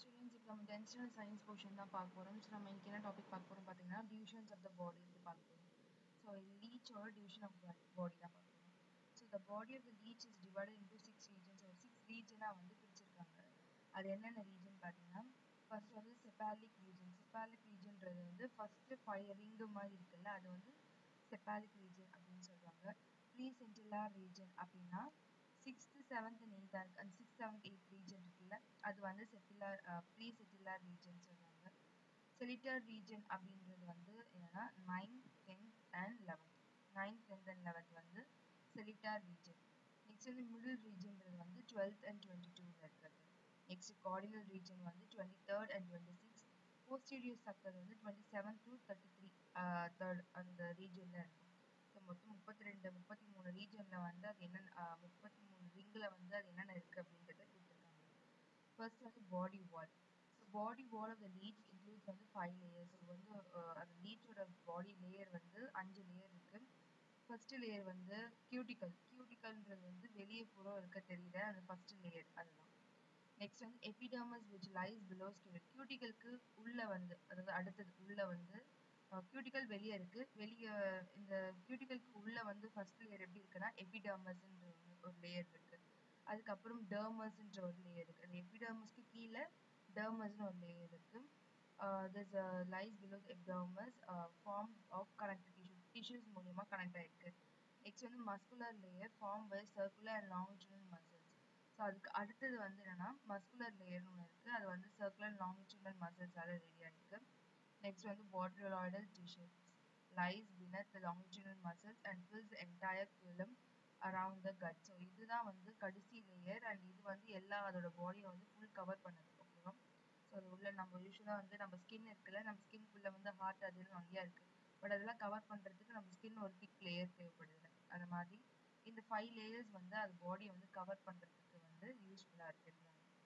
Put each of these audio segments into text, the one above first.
Students இப்போ நம்ம tenth standard science portion தான் பார்க்க போகிறோம் ஸோ நம்ம இன்னைக்கு என்ன டாபிக் பார்க்க போகிறோம் பார்த்தீங்கன்னா டிவிஷன்ஸ் ஆஃப் த பாடி வந்து பார்க்க போகிறோம் ஸோ லீச்சோட டிவிஷன் ஆஃப் பாடி தான் பார்க்க போகிறோம் so the body of the leech is divided into six regions ஒரு சிக்ஸ் ரீஜனாக வந்து பிரிச்சிருக்காங்க அது என்னென்ன ரீஜன் பார்த்தீங்கன்னா ஃபர்ஸ்ட் வந்து செப்பாலிக் ரீஜன் செப்பாலிக் ரீஜன்றது வந்து ஃபர்ஸ்ட் ஃபைவ் ரிங்கு மாதிரி இருக்குல்ல அது வந்து செப்பாலிக் ரீஜன் அப்படின்னு சொல்லுவாங்க ப்ரீ சென்டிலார் ரீஜன் அப்படின்னா சிக்ஸ்த்து செவன்த் அண்ட் எயித் அந்த சிக்ஸ் செவன்த் எயித் ரீஜன் இருக்குல்ல அது வந்து செட்டிலார் ப்ரீ செட்டிலார் ரீஜன் சொல்லுவாங்க செலிட்டார் ரீஜன் அப்படின்றது வந்து என்னன்னா ninth tenth and eleventh ninth tenth and eleventh வந்து செலிட்டார் ரீஜன் நெக்ஸ்ட் வந்து மிடில் ரீஜன்றது வந்து டுவெல்த் அண்ட் டுவெண்ட்டி டூவில் இருக்கிறது நெக்ஸ்ட் கார்டினல் ரீஜன் வந்து twenty third and twenty six posterior sucker வந்து twenty seven to thirty three third அந்த ரீஜனில் இருக்கும் ஸோ மொத்தம் முப்பத்தி ரெண்டு முப்பத்தி மூணு ரீஜனில் வந்து அது என்னென்ன முப்பத்தி மூணு ரிங்கில் வந்து அது என்னென்ன இருக்குது அப்படின்றத கொடுத்துருக்காங்க ஃபர்ஸ்ட் வந்து body wall so body wall of the leech includes வந்து ஃபைவ் லேயர்ஸ் ஸோ வந்து அந்த லீச்சோட பாடி லேயர் வந்து அஞ்சு லேயர் இருக்குது ஃபர்ஸ்ட் லேயர் வந்து கியூட்டிக்கல் கியூட்டிக்கல்ன்றது வந்து வெளியே புறம் இருக்க தெரியல அந்த ஃபர்ஸ்ட் லேயர் அதுதான் நெக்ஸ்ட் வந்து epidermis which lies below skin கியூட்டிக்கலுக்கு உள்ள வந்து அதாவது அடுத்தது உள்ள வந்து கியூட்டிக்கல் வெளியே இருக்கு வெளியே இந்த கியூட்டிக்கலுக்கு உள்ள வந்து ஃபர்ஸ்ட் லேயர் எப்படி இருக்குன்னா எபிடர்மஸ்ன்ற ஒரு லேயர் இருக்கு அதுக்கப்புறம் டர்மஸ்ன்ற ஒரு லேயர் இருக்கு அந்த எபிடர்மஸ்க்கு கீழே டர்மஸ்னு ஒரு லேயர் இருக்கு this lies below epidermis form of connect tissue tissues மூலியமா கனெக்ட் ஆயிருக்கு நெக்ஸ்ட் வந்து muscular layer form by circular and longitudinal muscles so அதுக்கு அடுத்தது வந்து என்னன்னா மஸ்குலர் லேயர்னு ஒன்று இருக்கு அது வந்து சர்க்குலர் லாங்கிடியூனல் மசில்ஸால ரெடி ஆயிருக்கு நெக்ஸ்ட் வந்து botryoidal tissues lies beneath longitudinal muscles and fills entire film around the gut so இதுதான் வந்து கடைசி லேயர் அண்ட் இது வந்து எல்லா அதோட பாடியை வந்து ஃபுல் கவர் பண்ணுது ஓகேவா ஸோ அது உள்ள நம்ம யூஸ்வலாக வந்து நம்ம ஸ்கின் இருக்குல்ல நம்ம ஸ்கின்குள்ளே வந்து ஹார்ட் அது நிறையா இருக்குது பட் அதெல்லாம் கவர் பண்ணுறதுக்கு நம்ம ஸ்கின் ஒரு திக் லேயர் தேவைப்படுது அந்த மாதிரி இந்த ஃபைவ் லேயர்ஸ் வந்து அது பாடியை வந்து கவர் பண்ணுறதுக்கு வந்து யூஸ்ஃபுல்லாக இருக்குன்றாங்க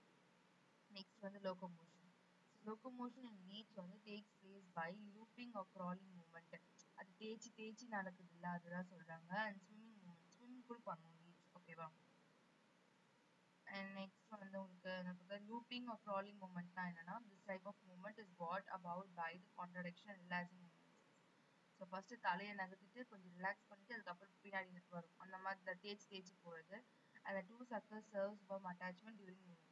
நெக்ஸ்ட் வந்து லோகோமோஷன் லோகோமோஷன் இன் லீச் வந்து takes place by looping or crawling movement அது தேய்ச்சி தேய்ச்சி நடக்குது இல்லை அதுதான் சொல்கிறாங்க அண்ட் ஸ்விம்மிங் மூமெண்ட் ஸ்விம் கூட பண்ணும் லீச் ஓகேவா அண்ட் நெக்ஸ்ட் வந்து உங்களுக்கு எனக்கு லூப்பிங் ஆர் க்ராலிங் மூமெண்ட்னா என்னன்னா this type of movement is what about by the contradiction relaxing movements so first தலையை நகர்த்திட்டு கொஞ்சம் ரிலாக்ஸ் பண்ணிட்டு அதுக்கப்புறம் பின்னாடி வரும் அந்த மாதிரி தேய்ச்சி தேய்ச்சி போகிறது அந்த two suckers serves form attachment during movement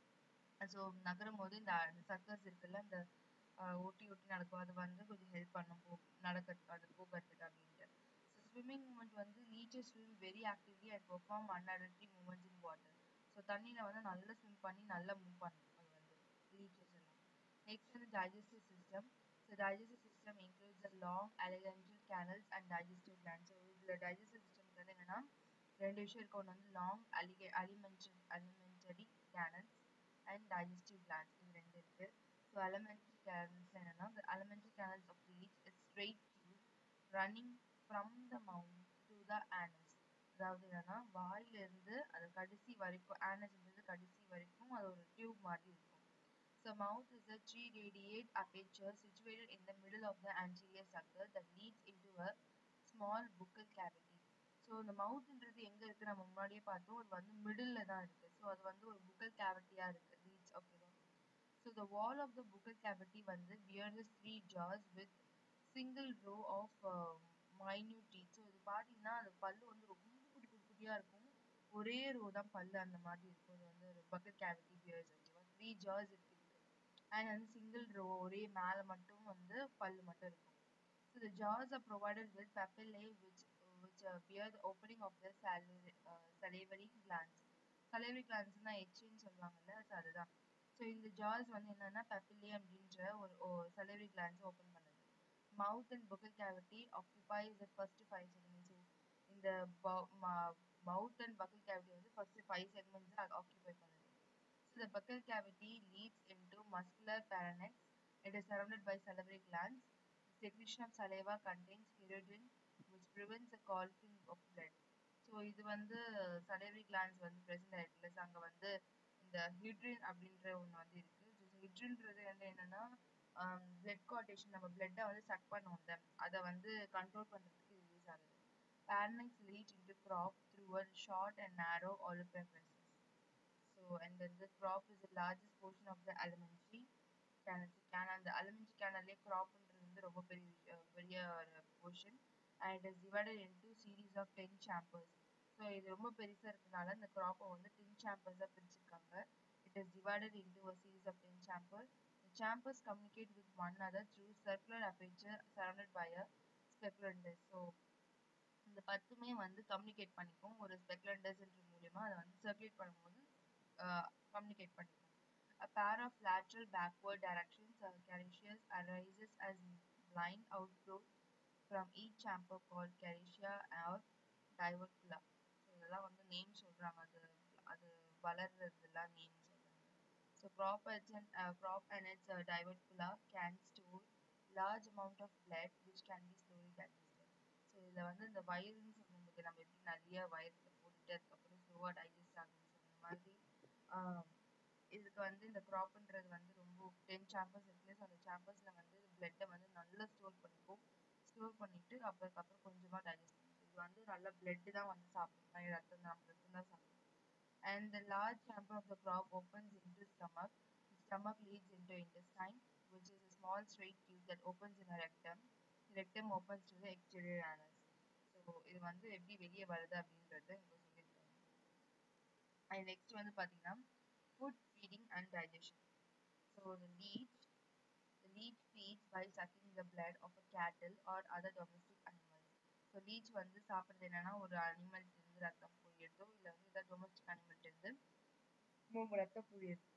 so நகரும் போது இந்த சர்க்கஸ் இருக்குல்ல இந்த ஒட்டி ஒட்டி நடக்கும் அது வந்து கொஞ்சம் ஹெல்ப் பண்ணும் போ நடக்கிறதுக்கு அது போகிறதுக்கு அப்படின்ட்டு ஸோ ஸ்விம்மிங் மூமெண்ட் வந்து leeches swim very actively and perform undulatory movements in water so தண்ணியில் வந்து நல்லா ஸ்விம் பண்ணி நல்லா மூவ் பண்ணும் அது வந்து லீச்சர்ஸ் எல்லாம் நெக்ஸ்ட் வந்து digestive system so digestive system includes the long alimentary canals and digestive gland so இதில் டைஜஸ்டிவ் சிஸ்டம்க்கு வந்து என்னன்னா ரெண்டு விஷயம் இருக்கு ஒன்று வந்து லாங் அலிகே alimentary alimentary canals and digestive glands இது ரெண்டு இருக்கு ஸோ அலிமெண்டரி கேனல்ஸ் என்னன்னா the alimentary canals of the leech is straight tube running from the mouth to the anus அதாவது என்னன்னா வாயிலிருந்து அது கடைசி வரைக்கும் ஆனஸ்ன்றது கடைசி வரைக்கும் அது ஒரு டியூப் மாதிரி இருக்கும் so mouth is a three radiate aperture situated in the middle of the anterior sucker that leads into a small buccal cavity so இந்த மவுத்ன்றது எங்க இருக்கு நம்ம முன்னாடியே பார்த்தோம் அது வந்து மிடில் தான் இருக்கு ஸோ அது வந்து ஒரு புக்கல் கேவிட்டியா இருக்கு லீச் ஓகேவா so the wall of the buccal cavity வந்து பியர்ஸ் த்ரீ ஜார்ஸ் with single row of minute teeth so இது பார்த்தீங்கன்னா அது பல்லு வந்து ரொம்ப குட்டி குட்டி குட்டியாக இருக்கும் ஒரே ரோ தான் பல்லு அந்த மாதிரி இருக்கும் இது வந்து ஒரு பக்கெட் கேவிட்டி பியர்ஸ் ஓகேவா த்ரீ ஜார்ஸ் இருக்கு அண்ட் வந்து சிங்கிள் ரோ ஒரே மேலே மட்டும் வந்து பல்லு மட்டும் இருக்கும் ஸோ த ஜார்ஸ் are provided with papillae which which uh, bear the opening of the salivary, uh, salivary glands. salivary glands னா எச்சின்னு சொல்லுவாங்கல்ல ஸோ அதுதான் ஸோ இந்த ஜார்ஸ் வந்து என்னன்னா பெப்பிலே அப்படின்ற ஒரு salivary glands ஓப்பன் பண்ணுது mouth and buccal cavity occupies the first five segments so இந்த மவுத் அண்ட் பக்கல் கேவிட்டி வந்து ஃபர்ஸ்ட் ஃபைவ் செக்மெண்ட்ஸ் ஆக்குபை பண்ணுது so the buccal cavity leads in to muscular pharynx it is surrounded by salivary glands secretion of saliva contains pyridine which prevents the coughing of blood so இது வந்து salivary glands வந்து present ஆயிருக்குல்ல so அங்கே வந்து இந்த ஹிட்ரின் அப்படின்ற ஒன்று வந்து இருக்கு ஹிட்ரின்றது வந்து என்னன்னா பிளட் காட்டேஷன் நம்ம பிளட்டை வந்து சக் பண்ணுவோம்ல அதை வந்து கண்ட்ரோல் பண்ணுறதுக்கு யூஸ் ஆகுது pharynx lead into crop through a short and narrow ஆலிபர் ஸோ அண்ட் வந்து crop is the largest portion of the alimentary canal canal அந்த அலிமெண்ட்ரி கேனல்லே க்ராப்ன்றது வந்து ரொம்ப பெரிய விஷயம் பெரிய ஒரு portion and it is divided into series of ten chambers so இது ரொம்ப பெருசாக இருக்கிறதுனால இந்த க்ராப்பை வந்து டென் சாம்பர்ஸாக பிரிச்சிருக்காங்க it is divided into a series of ten chambers chambers communicate with one another through circular aperture surrounded by a speculators. So இந்த பத்துமே வந்து கம்யூனிகேட் பண்ணிக்கும் ஒரு ஸ்பெகுலண்டர்ஸ்ன்ற மூலியமா அதை வந்து சர்க்குலேட் பண்ணும்போது கம்யூனிகேட் பண்ணிக்கும் A pair of lateral backward directions or carishes arises as blind outgrowth from each chamber called caricia or diverticula. So இதெல்லாம் வந்து நேம் சொல்றாங்க அது அது வளர்றதெல்லாம் நேம் சொல்றாங்க So crop and uh, crop and its uh, diverticula can store large amount of blood which can be slowly digested. So இதில் வந்து இந்த வயர்னு சொல்லும்போது நம்ம எப்படி நிறைய வயரில் போட்டுட்டு அதுக்கப்புறம் ஸ்லோவாக டைஜஸ்ட் ஆகும் ஸோ இந்த மாதிரி இதுக்கு வந்து இந்த க்ராப்ன்றது வந்து ரொம்ப டென் சாம்பர்ஸ் இருக்குது ஸோ அந்த சாம்பர்ஸில் வந்து பிளட்டை வந்து நல்லா ஸ்டோர் பண்ணிக்கும் ஸ்டோர் பண்ணிட்டு அப்புறதுக்கப்புறம் கொஞ்சமாக டைஜஸ்ட் பண்ணும் இது வந்து நல்ல பிளட்டு தான் வந்து சாப்பிடும் ரத்தம் தான் ரத்தம் தான் சாப்பிடும் and the large chamber of the crop opens into stomach. The stomach leads into intestine, which is a small straight tube that opens in a rectum. The rectum opens to the exterior anus. So இது வந்து எப்படி வெளியே வருது அப்படின்றத இங்கே சொல்லியிருக்காங்க and next வந்து பார்த்தீங்கன்னா food feeding and digestion so the leech the leech feeds by sucking the blood of a cattle or other domestic animals so leech வந்து சாப்பிட்றது என்னன்னா ஒரு அனிமல்ஸ் இருந்து ரத்தம் புழியறதோ இல்லை வந்து ஏதாவது டொமஸ்டிக் அனிமல்ஸ் இருந்து மூணு ரத்தம் புழியறது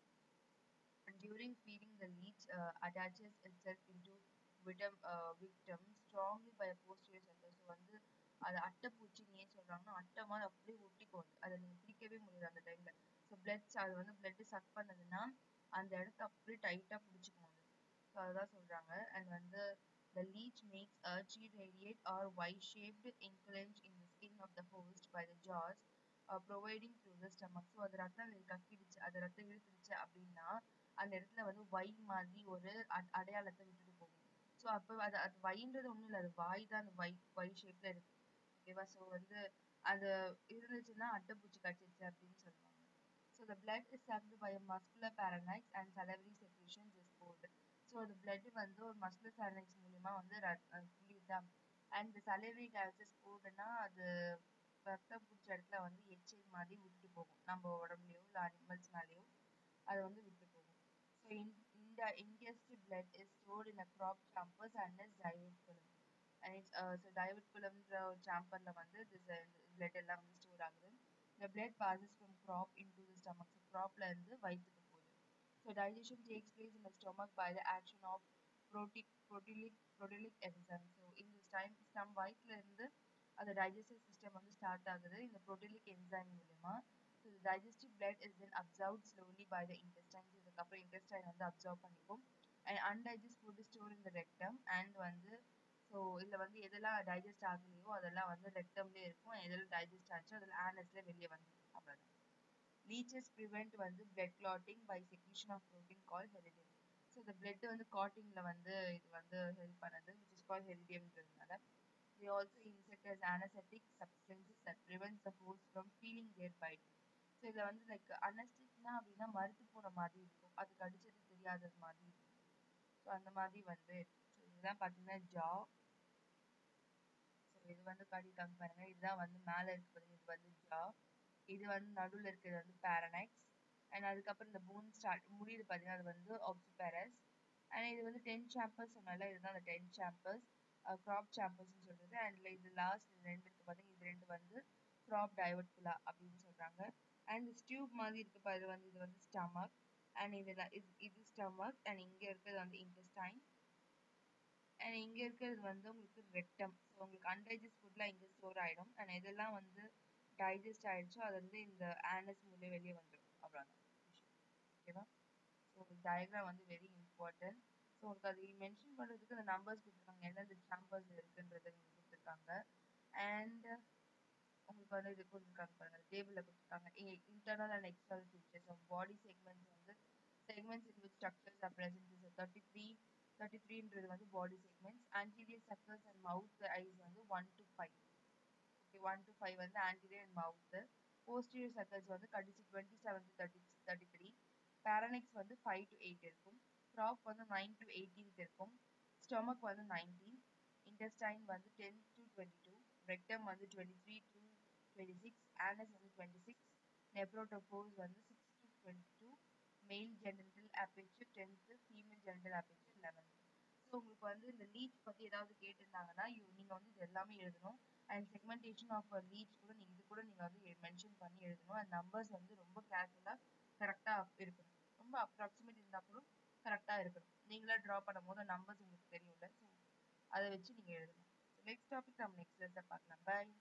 and during feeding the leech uh, attaches itself into victim, uh, victim strongly by a posterior center so வந்து அது அட்டைப்பூச்சின்னு ஏன் சொல்றாங்கன்னா அட்டை மாதிரி அப்படியே ஒட்டிக்கும் அது அதை நீங்கள் பிடிக்கவே முடியாது அந்த டைம்ல ஸோ பிளட் அது வந்து பிளட் சக் பண்ணதுன்னா அந்த இடத்த அப்படியே டைட்டாக பிடிச்சிக்கும் அது ஸோ அதுதான் சொல்றாங்க அண்ட் வந்து the leech makes a cheat radiate or Y-shaped inclinge in the skin of the host by the jaws uh, providing through the stomach so அது ரத்தம் கக்கிடுச்சு அது ரத்தம் இழுத்துடுச்சு அப்படின்னா அந்த இடத்துல வந்து வை மாதிரி ஒரு அடையாளத்தை விட்டுட்டு போகும் ஸோ அப்போ அது அது வைன்றது ஒன்றும் இல்லை அது வாய் தான் அந்த வை வை ஷேப்ல இருக்கு ஓகேவா ஸோ வந்து அது இருந்துச்சுன்னா அட்டைப்பூச்சி கடிச்சிருச்சு அப்படின்னு சொல்லுவாங்க so the blood is sucked by a muscular pharynx and salivary secretions is poured so அந்த blood வந்து ஒரு muscular pharynx மூலியமா வந்து புரியுதா அண்ட் the salivary gases pouredனா அது ரத்தம் பிடிச்ச இடத்துல வந்து எச்சில் மாதிரி விட்டு போகும் நம்ம உடம்புலயோ இல்லை அனிமல்ஸ் மேலேயோ அது வந்து விட்டு போகும் ஸோ இந்த ingest blood is stored in a crop chambers and is diverticulum and it's uh, so diverticulumன்ற ஒரு சாம்பர்ல வந்து this blood எல்லாம் வந்து ஸ்டோர் ஆகுது the blood passes from crop into the stomach so cropல இருந்து வயிற்றுக்கு போகுது so digestion takes place in the stomach by the action of protic proteolytic proteolytic enzyme so இந்த time ஸ்டம் வயிற்றுல இருந்து அந்த digestive system வந்து ஸ்டார்ட் ஆகுது இந்த proteolytic enzyme மூலமா so the digestive blood is then absorbed slowly by the intestine இதுக்கப்புறம் intestine வந்து absorb பண்ணிக்கும் and undigested food is stored in the rectum and வந்து ஸோ இதில் வந்து எதெல்லாம் டைஜஸ்ட் ஆகலையோ அதெல்லாம் வந்து ரெக்டம்லேயே இருக்கும் எதெல்லாம் டைஜஸ்ட் ஆச்சோ அதில் ஆனஸ்ல வெளியே வந்துடும் அவ்வளோதான் லீச்சஸ் ப்ரிவெண்ட் வந்து blood clotting by secretion of protein call hirudin so இந்த பிளட் வந்து காட்டிங்கில் வந்து இது வந்து ஹெல்ப் பண்ணுது விச் இஸ் கால் ஹெரிடியம்ன்றதுனால they also insert as anesthetic substances that prevents the host from feeling their bite so இதில் வந்து லைக் அனஸ்டிக்னா அப்படின்னா மறுத்து போன மாதிரி இருக்கும் அது கடிச்சது தெரியாதது மாதிரி இருக்கும் ஸோ அந்த மாதிரி வந்து ஸோ இதுதான் பார்த்தீங்கன்னா ஜா ஸோ இது வந்து காட்டிட்டாங்க பாருங்க இதுதான் வந்து மேலே இருக்கு பாருங்க இது வந்து ஜா இது வந்து நடுவில் இருக்கிறது வந்து பேரனைக்ஸ் அண்ட் அதுக்கப்புறம் இந்த போன் ஸ்டார்ட் முடியுது பார்த்தீங்கன்னா அது வந்து ஆப்சிபேரஸ் அண்ட் இது வந்து டென் சாம்பர்ஸ் சொன்னால இதுதான் அந்த டென் சாம்பர்ஸ் க்ராப் சாம்பர்ஸ்னு சொல்றது அண்ட் இது லாஸ்ட் ரெண்டு இருக்கு பார்த்தீங்கன்னா இது ரெண்டு வந்து க்ராப் டைவர்ட்குலா அப்படின்னு சொல்றாங்க அண்ட் ஸ்டியூப் மாதிரி இருக்கு பாரு இது வந்து இது வந்து ஸ்டமக் அண்ட் இது இது இது ஸ்டமக் அண்ட் இங்க இருக்கிறது வந்து இன்டெஸ்டைன் அண்ட் இங்க இருக்கிறது வந்து உங்களுக்கு ரெக்டம் ஸோ உங்களுக்கு அன்டைஜஸ்ட் ஃபுட்லாம் இங்க ஸ்டோர் ஆயிடும் அண்ட் இதெல்லாம் வந்து டைஜஸ்ட் ஆயிடுச்சோ அது வந்து இந்த ஆனஸ் மூலியம் வெளியே வந்துடும் அவ்வளோதான் ஓகேவா ஸோ டயக்ராம் வந்து வெரி இம்பார்ட்டன்ட் ஸோ உங்களுக்கு அது மென்ஷன் பண்ணுறதுக்கு அந்த நம்பர்ஸ் கொடுத்துருக்காங்க எந்தெந்த சாம்பர்ஸ் இருக்குன்றது கொடுத்துருக்காங்க அண்ட் உங்களுக்கு வந்து இது கொடுத்துருக்காங்க பாருங்க டேபிளில் கொடுத்துருக்காங்க internal and external features of body segments வந்து segments in which structures are present is thirty three thirty த்ரீன்றது வந்து body segments anterior suckers and mouth eyes வந்து one to five okay one to five வந்து anterior and mouth posterior suckers வந்து கடைசி twenty seven to thirty thirty three pharynx வந்து five to eight இருக்கும் crop வந்து nine to eighteenth இருக்கும் stomach வந்து nineteen intestine வந்து ten to twenty two rectum வந்து twenty three to twenty six anus வந்து டுவெண்ட்டி சிக்ஸ் நெப்ரோட்டோபோஸ் வந்து six to twenty two male genital aperture tenth female genital aperture eleventh so உங்களுக்கு வந்து இந்த leech பற்றி ஏதாவது கேட்டிருந்தாங்கன்னா நீங்கள் வந்து இது எல்லாமே எழுதணும் அண்ட் செக்மெண்டேஷன் ஆஃப் லீச் கூட நீங்கள் இது கூட நீங்கள் வந்து மென்ஷன் பண்ணி எழுதணும் அண்ட் நம்பர்ஸ் வந்து ரொம்ப கேர்ஃபுல்லாக கரெக்டாக இருக்கணும் ரொம்ப அப்ராக்சிமேட் இருந்தால் கூட கரெக்டாக இருக்கணும் நீங்களே ட்ரா பண்ணும் போது நம்பர்ஸ் உங்களுக்கு தெரியும்ல ஸோ அதை வச்சு நீங்கள் எழுதணும் நெக்ஸ்ட் டாபிக் நம்ம நெக்ஸ்ட் லெசன் பார்க்கலாம் பை